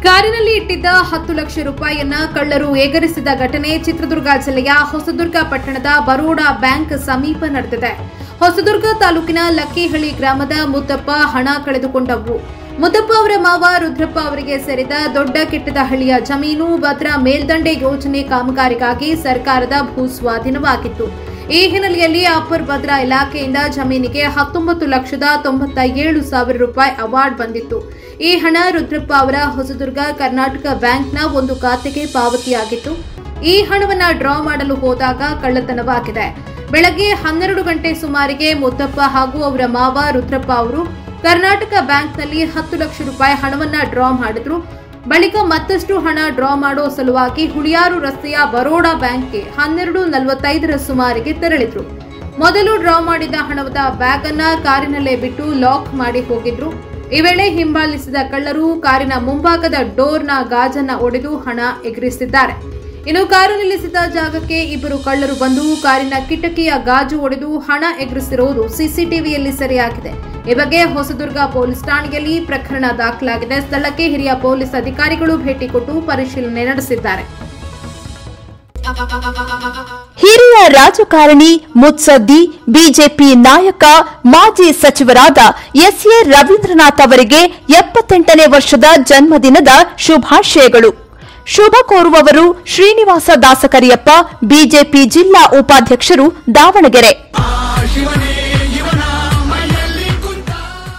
ಕಾರಿನಲ್ಲಿ ಇಟ್ಟಿದ್ದ ಹತ್ತು ಲಕ್ಷ ರೂಪಾಯಿಯನ್ನ ಕಳ್ಳರು ಏಗರಿಸಿದ ಘಟನೆ ಚಿತ್ರದುರ್ಗ ಜಿಲ್ಲೆಯ ಹೊಸದುರ್ಗ ಪಟ್ಟಣದ ಬರೋಡಾ ಬ್ಯಾಂಕ್ ಸಮೀಪ ನಡೆದಿದೆ ಹೊಸದುರ್ಗ ತಾಲೂಕಿನ ಲಕ್ಕಿಹಳ್ಳಿ ಗ್ರಾಮದ ಮುದ್ದಪ್ಪ ಹಣ ಕಳೆದುಕೊಂಡವರು ಮುದ್ದಪ್ಪ ಅವರ ಮಾವ ರುದ್ರಪ್ಪ ಅವರಿಗೆ ಸೇರಿದ ದೊಡ್ಡ ಕೆಟ್ಟದಹಳ್ಳಿಯ ಜಮೀನು ಭದ್ರಾ ಮೇಲ್ದಂಡೆ ಯೋಜನೆ ಕಾಮಗಾರಿಗಾಗಿ ಸರ್ಕಾರದ ಭೂ ಸ್ವಾಧೀನವಾಗಿತ್ತು ಈ ಹಿನ್ನೆಲೆಯಲ್ಲಿ ಅಪ್ಪರ್ ಭದ್ರಾ ಇಲಾಖೆಯಿಂದ ಜಮೀನಿಗೆ ಹತ್ತೊಂಬತ್ತು ಲಕ್ಷದ ತೊಂಬತ್ತ ಏಳು ಸಾವಿರ ರೂಪಾಯಿ ಅವಾರ್ಡ್ ಬಂದಿತ್ತು ಈ ಹಣ ರುದ್ರಪ್ಪ ಅವರ ಹೊಸದುರ್ಗ ಕರ್ನಾಟಕ ಬ್ಯಾಂಕ್ನ ಒಂದು ಖಾತೆಗೆ ಪಾವತಿಯಾಗಿತ್ತು ಈ ಹಣವನ್ನ ಡ್ರಾ ಮಾಡಲು ಹೋದಾಗ ಕಳ್ಳತನವಾಗಿದೆ ಬೆಳಗ್ಗೆ ಹನ್ನೆರಡು ಗಂಟೆ ಸುಮಾರಿಗೆ ಮುದ್ದಪ್ಪ ಹಾಗೂ ಅವರ ಮಾವ ರುದ್ರಪ್ಪ ಅವರು ಕರ್ನಾಟಕ ಬ್ಯಾಂಕ್ನಲ್ಲಿ ಹತ್ತು ಲಕ್ಷ ರೂಪಾಯಿ ಹಣವನ್ನ ಡ್ರಾ ಮಾಡಿದ್ರು ಬಳಿಕ ಮತ್ತಷ್ಟು ಹಣ ಡ್ರಾ ಮಾಡೋ ಸಲುವಾಗಿ ಹುಳಿಯಾರು ರಸ್ತೆಯ ಬರೋಡಾ ಬ್ಯಾಂಕ್ಗೆ ಹನ್ನೆರಡು ನಲವತ್ತೈದರ ಸುಮಾರಿಗೆ ತೆರಳಿದ್ರು ಮೊದಲು ಡ್ರಾ ಮಾಡಿದ ಹಣದ ಬ್ಯಾಗ್ ಅನ್ನ ಕಾರಿನಲ್ಲೇ ಬಿಟ್ಟು ಲಾಕ್ ಮಾಡಿ ಹೋಗಿದ್ರು ಈ ವೇಳೆ ಹಿಂಬಾಲಿಸಿದ ಕಳ್ಳರು ಕಾರಿನ ಮುಂಭಾಗದ ಡೋರ್ನ ಗಾಜನ್ನ ಒಡೆದು ಹಣ ಎಗರಿಸಿದ್ದಾರೆ ಇನ್ನು ಕಾರು ನಿಲ್ಲಿಸಿದ ಜಾಗಕ್ಕೆ ಇಬ್ಬರು ಕಳ್ಳರು ಬಂದು ಕಾರಿನ ಕಿಟಕಿಯ ಗಾಜು ಒಡೆದು ಹಣ ಎಗರಿಸಿರುವುದು ಸಿಸಿಟಿವಿಯಲ್ಲಿ ಸೆರೆಯಾಗಿದೆ ಈ ಬಗ್ಗೆ ಹೊಸದುರ್ಗ ಪೊಲೀಸ್ ಠಾಣೆಯಲ್ಲಿ ಪ್ರಕರಣ ದಾಖಲಾಗಿದೆ ಸ್ಥಳಕ್ಕೆ ಹಿರಿಯ ಪೊಲೀಸ್ ಅಧಿಕಾರಿಗಳು ಭೇಟಿ ಕೊಟ್ಟು ಪರಿಶೀಲನೆ ನಡೆಸಿದ್ದಾರೆ ಹಿರಿಯ ರಾಜಕಾರಣಿ ಮುತ್ಸದ್ದಿ ಬಿಜೆಪಿ ನಾಯಕ ಮಾಜಿ ಸಚಿವರಾದ ಎಸ್ಎ ರವೀಂದ್ರನಾಥ್ ಅವರಿಗೆ ಎಪ್ಪತ್ತೆಂಟನೇ ವರ್ಷದ ಜನ್ಮದಿನದ ಶುಭಾಶಯಗಳು ಶುಭ ಕೋರುವವರು ಶ್ರೀನಿವಾಸ ದಾಸಕರಿಯಪ್ಪ ಬಿಜೆಪಿ ಜಿಲ್ಲಾ ಉಪಾಧ್ಯಕ್ಷರು ದಾವಣಗೆರೆ ಶಿವನೇ ಇವನ ಮೈಯಲ್ಲಿ ಕುಂತ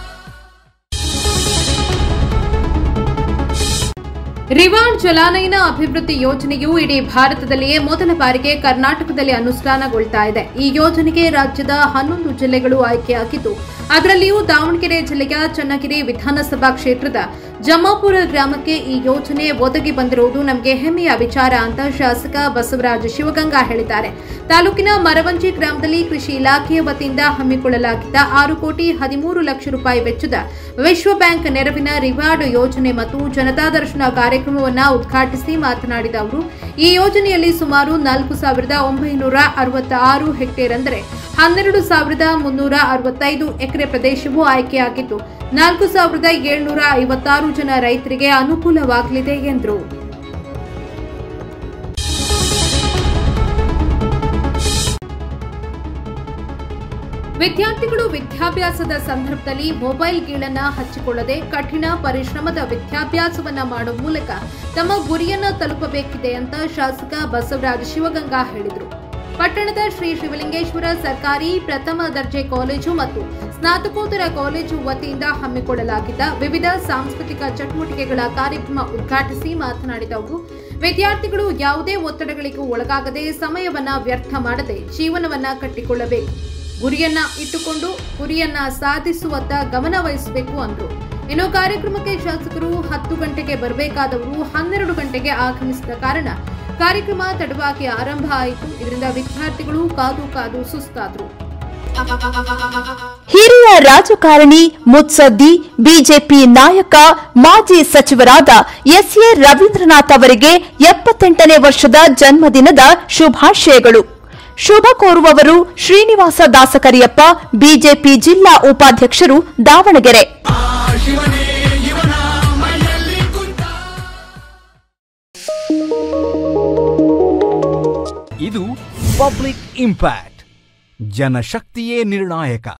ರಿವಾರ್ಡ್ ಜಲಾನಯನ ಅಭಿವೃದ್ಧಿ ಯೋಜನೆಯು ಇಡೀ ಭಾರತದಲ್ಲಿಯೇ ಮೊದಲ ಬಾರಿಗೆ ಕರ್ನಾಟಕದಲ್ಲಿ ಅನುಷ್ಠಾನಗೊಳ್ತಾ ಇದೆ ಈ ಯೋಜನೆಗೆ ರಾಜ್ಯದ ಹನ್ನೊಂದು ಜಿಲ್ಲೆಗಳು ಆಯ್ಕೆಯಾಗಿದ್ದು ಅದರಲ್ಲಿಯೂ ದಾವಣಗೆರೆ ಜಿಲ್ಲೆಯ ಚನ್ನಗಿರಿ ವಿಧಾನಸಭಾ ಕ್ಷೇತ್ರದ ಜಮ್ಮಾಪುರ ಗ್ರಾಮಕ್ಕೆ ಈ ಯೋಜನೆ ಒದಗಿ ಬಂದಿರುವುದು ನಮಗೆ ಹೆಮ್ಮೆಯ ವಿಚಾರ ಅಂತ ಶಾಸಕ ಬಸವರಾಜ ಶಿವಗಂಗಾ ಹೇಳಿದ್ದಾರೆ ತಾಲೂಕಿನ ಮರವಂಜಿ ಗ್ರಾಮದಲ್ಲಿ ಕೃಷಿ ಇಲಾಖೆಯ ವತಿಯಿಂದ ಹಮ್ಮಿಕೊಳ್ಳಲಾಗಿದ್ದ ಆರು ಕೋಟಿ ಹದಿಮೂರು ಲಕ್ಷ ರೂಪಾಯಿ ವೆಚ್ಚದ ವಿಶ್ವ ಬ್ಯಾಂಕ್ ನೆರವಿನ ರಿವಾರ್ಡ್ ಯೋಜನೆ ಮತ್ತು ಜನತಾ ದರ್ಶನ ಕಾರ್ಯಕ್ರಮವನ್ನು ಉದ್ಘಾಟಿಸಿ ಮಾತನಾಡಿದ ಅವರು ಈ ಯೋಜನೆಯಲ್ಲಿ ಸುಮಾರು ನಾಲ್ಕು ಸಾವಿರದ ಒಂಬೈನೂರ ಅರವತ್ತ ಆರು ಹೆಕ್ಟೇರ್ ಅಂದರೆ ಹನ್ನೆರಡು ಸಾವಿರದ ಮುನ್ನೂರ ಅರವತ್ತೈದು ಎಕರೆ ಪ್ರದೇಶವು ಆಯ್ಕೆಯಾಗಿದ್ದು ನಾಲ್ಕು ಸಾವಿರದ ಏಳ್ನೂರ ಐವತ್ತಾರು ಜನ ರೈತರಿಗೆ ಅನುಕೂಲವಾಗಲಿದೆ ಎಂದರು ವಿದ್ಯಾರ್ಥಿಗಳು ವಿದ್ಯಾಭ್ಯಾಸದ ಸಂದರ್ಭದಲ್ಲಿ ಮೊಬೈಲ್ ಗೀಳನ್ನ ಹಚ್ಚಿಕೊಳ್ಳದೆ ಕಠಿಣ ಪರಿಶ್ರಮದ ವಿದ್ಯಾಭ್ಯಾಸವನ್ನ ಮಾಡುವ ಮೂಲಕ ತಮ್ಮ ಗುರಿಯನ್ನ ತಲುಪಬೇಕಿದೆ ಅಂತ ಶಾಸಕ ಬಸವರಾಜ ಶಿವಗಂಗಾ ಹೇಳಿದರು ಪಟ್ಟಣದ ಶ್ರೀ ಶಿವಲಿಂಗೇಶ್ವರ ಸರ್ಕಾರಿ ಪ್ರಥಮ ದರ್ಜೆ ಕಾಲೇಜು ಮತ್ತು ಸ್ನಾತಕೋತ್ತರ ಕಾಲೇಜು ವತಿಯಿಂದ ಹಮ್ಮಿಕೊಳ್ಳಲಾಗಿದ್ದ ವಿವಿಧ ಸಾಂಸ್ಕೃತಿಕ ಚಟುವಟಿಕೆಗಳ ಕಾರ್ಯಕ್ರಮ ಉದ್ಘಾಟಿಸಿ ಮಾತನಾಡಿದ ಅವರು ವಿದ್ಯಾರ್ಥಿಗಳು ಯಾವುದೇ ಒತ್ತಡಗಳಿಗೂ ಒಳಗಾಗದೆ ಸಮಯವನ್ನ ವ್ಯರ್ಥ ಮಾಡದೆ ಜೀವನವನ್ನ ಕಟ್ಟಿಕೊಳ್ಳಬೇಕು ಗುರಿಯನ್ನ ಇಟ್ಟುಕೊಂಡು ಗುರಿಯನ್ನ ಸಾಧಿಸುವತ್ತ ಗಮನ ವಹಿಸಬೇಕು ಅಂದ್ರು ಇನ್ನು ಕಾರ್ಯಕ್ರಮಕ್ಕೆ ಶಾಸಕರು ಹತ್ತು ಗಂಟೆಗೆ ಬರಬೇಕಾದವರು ಹನ್ನೆರಡು ಗಂಟೆಗೆ ಆಗಮಿಸಿದ ಕಾರಣ ಕಾರ್ಯಕ್ರಮ ತಡವಾಗಿ ಆರಂಭ ಆಯಿತು ಇದರಿಂದ ವಿದ್ಯಾರ್ಥಿಗಳು ಕಾದು ಕಾದು ಸುಸ್ತಾದ್ರು ಹಿರಿಯ ರಾಜಕಾರಣಿ ಮುತ್ಸದ್ದಿ ಬಿಜೆಪಿ ನಾಯಕ ಮಾಜಿ ಸಚಿವರಾದ ಎಸ್ಎ ರವೀಂದ್ರನಾಥ್ ಅವರಿಗೆ ಎಪ್ಪತ್ತೆಂಟನೇ ವರ್ಷದ ಜನ್ಮದಿನದ ಶುಭಾಶಯಗಳು ಶುಭ ಕೋರುವವರು ಶ್ರೀನಿವಾಸ ದಾಸಕರಿಯಪ್ಪ ಬಿಜೆಪಿ ಜಿಲ್ಲಾ ಉಪಾಧ್ಯಕ್ಷರು ದಾವಣಗೆರೆ ಶಿವನೇ ಇವನ ಮೈಯಲ್ಲಿ ಕುಂತ ಇದು ಪಬ್ಲಿಕ್ ಇಂಪ್ಯಾಕ್ಟ್ ಜನಶಕ್ತಿಯೇ ನಿರ್ಣಾಯಕ